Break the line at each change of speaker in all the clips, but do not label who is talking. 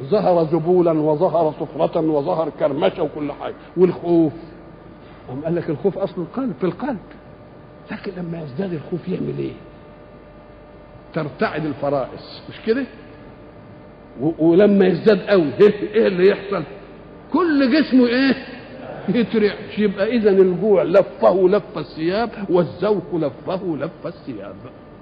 ظهر ذبولا وظهر صفرة وظهر كرمشة وكل حاجة والخوف أم قال لك الخوف أصل القلب في القلب لكن لما يزداد الخوف يعمل إيه؟ ترتعد الفرائس مش كده؟ و- ولما يزداد قوي ايه إيه اللي يحصل؟ كل جسمه ايه؟ يترعش يبقى اذا الجوع لفه لف الثياب والذوق لفه لف الثياب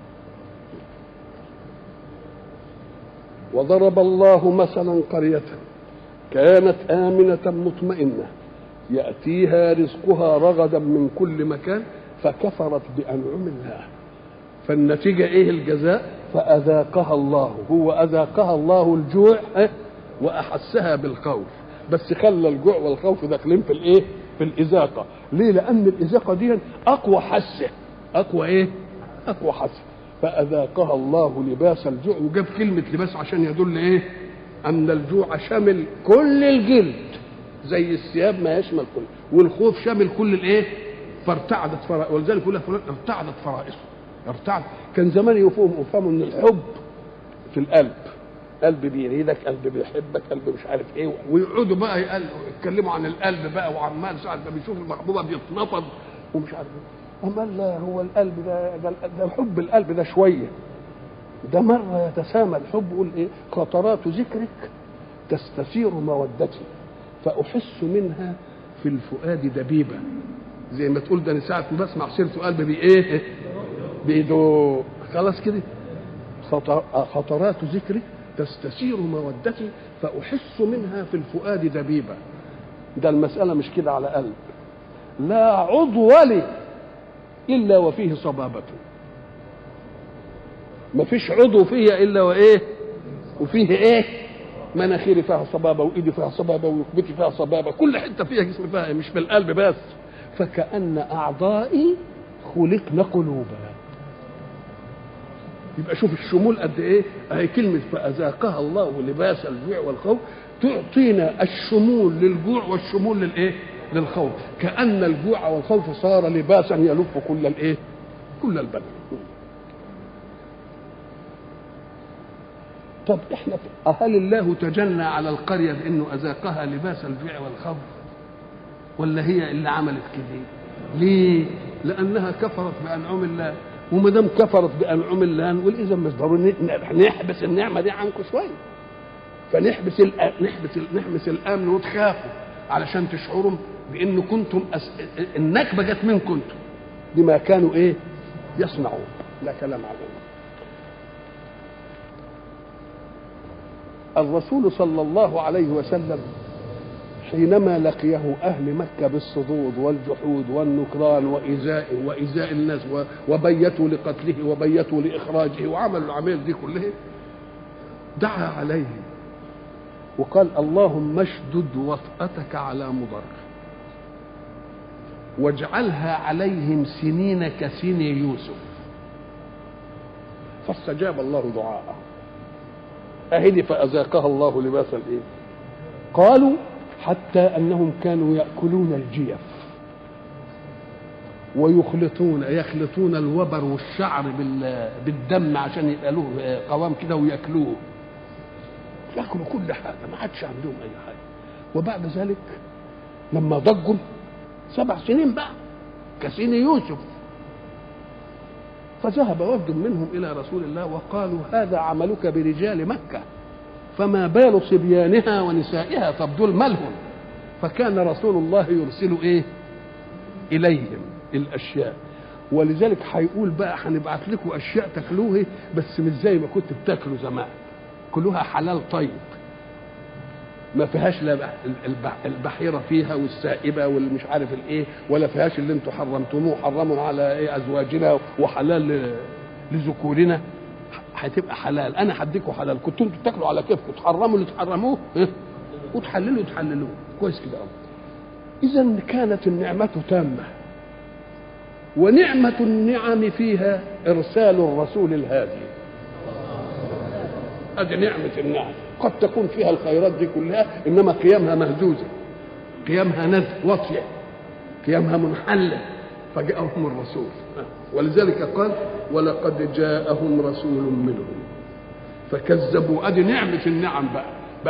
وضرب الله مثلا قرية كانت آمنة مطمئنة يأتيها رزقها رغدا من كل مكان فكفرت بأنعم الله فالنتيجة إيه الجزاء فأذاقها الله هو أذاقها الله الجوع إيه؟ وأحسها بالخوف بس خلى الجوع والخوف داخلين في الإيه في الإذاقة ليه لأن الإذاقة دي أقوى حسة أقوى إيه أقوى حسة فأذاقها الله لباس الجوع وجاب كلمة لباس عشان يدل إيه أن الجوع شامل كل الجلد زي الثياب ما يشمل كل والخوف شامل كل الإيه فارتعدت فرائص ولذلك يقول لك فلان ارتعدت فرائصه ارتعد كان زمان يفهم يفهموا ان الحب في القلب قلب بيريدك قلب بيحبك قلب مش عارف ايه ويقعدوا بقى يقل- يتكلموا عن القلب بقى وعمال ساعه ما بيشوف المحبوبه بيتنفض ومش عارف ايه اما لا هو القلب ده ده, ده حب القلب ده شويه ده مره يتسامى الحب يقول ايه خطرات ذكرك تستثير مودتي فاحس منها في الفؤاد دبيبه زي ما تقول ده انا ساعه ما بسمع سيرته قلبي بايه بيدو خلاص كده خطر- خطرات ذكري تستثير مودتي فأحس منها في الفؤاد دبيبة ده المسألة مش كده على قلب لا عضو لي إلا وفيه صبابة ما فيش عضو فيا إلا وإيه وفيه إيه مناخيري فيها صبابة وإيدي فيها صبابة وركبتي فيها صبابة كل حتة فيها جسمي فيها إيه؟ مش في القلب بس فكأن أعضائي خلقن قلوبا يبقى شوف الشمول قد ايه اهي كلمه فاذاقها الله لباس الجوع والخوف تعطينا الشمول للجوع والشمول للايه للخوف كان الجوع والخوف صار لباسا يلف كل الايه كل البدن طب احنا في- هل الله تجنى على القريه بانه اذاقها لباس الجوع والخوف ولا هي اللي عملت كده ليه لانها كفرت بانعم الله وما دام كفرت بانعم الله نقول اذا مش ضروري ن- نحبس النعمه دي عنكم شويه فنحبس الأ- نحبس ال- نحبس الامن وتخافوا علشان تشعروا بان كنتم أس... النكبه جت من كنتم بما كانوا ايه يصنعون لا كلام علينا الرسول صلى الله عليه وسلم حينما لقيه أهل مكة بالصدود والجحود والنكران وإيذائه وإيذاء الناس و- وبيتوا لقتله وبيتوا لإخراجه وعملوا العمل دي كلها دعا عليهم وقال اللهم اشدد وطأتك على مضر واجعلها عليهم سنين كسن يوسف فاستجاب الله دعاءه أهدي فأذاقها الله لباس الإيه قالوا حتى انهم كانوا ياكلون الجيف ويخلطون يخلطون الوبر والشعر بال- بالدم عشان يبقى له قوام كده وياكلوه ياكلوا كل حاجه ما عادش عندهم اي حاجه وبعد ذلك لما ضجوا سبع سنين بقى كسين يوسف فذهب وفد منهم الى رسول الله وقالوا هذا عملك برجال مكه فما بال صبيانها ونسائها طب دول مالهم فكان رسول الله يرسل ايه اليهم الاشياء ولذلك هيقول بقى هنبعت لكم اشياء تاكلوها بس مش زي ما كنت بتاكلوا زمان كلها حلال طيب ما فيهاش لا بح- البح- البحيره فيها والسائبه والمش عارف الايه ولا فيهاش اللي انتم حرمتموه حرموا على ايه ازواجنا وحلال ل- لذكورنا هتبقى حلال انا هديكوا حلال كنتوا انتوا تاكلوا على كيفكم تحرموا اللي تحرموه إيه؟ وتحللوا تحللوه كويس كده اذا كانت النعمه تامه ونعمه النعم فيها ارسال الرسول الهادي ادي نعمه النعم قد تكون فيها الخيرات دي كلها انما قيامها مهزوزه قيامها نز واطيه قيامها منحله فجاءهم الرسول ولذلك قال ولقد جاءهم رسول منهم فكذبوا ادي نعمه النعم بقى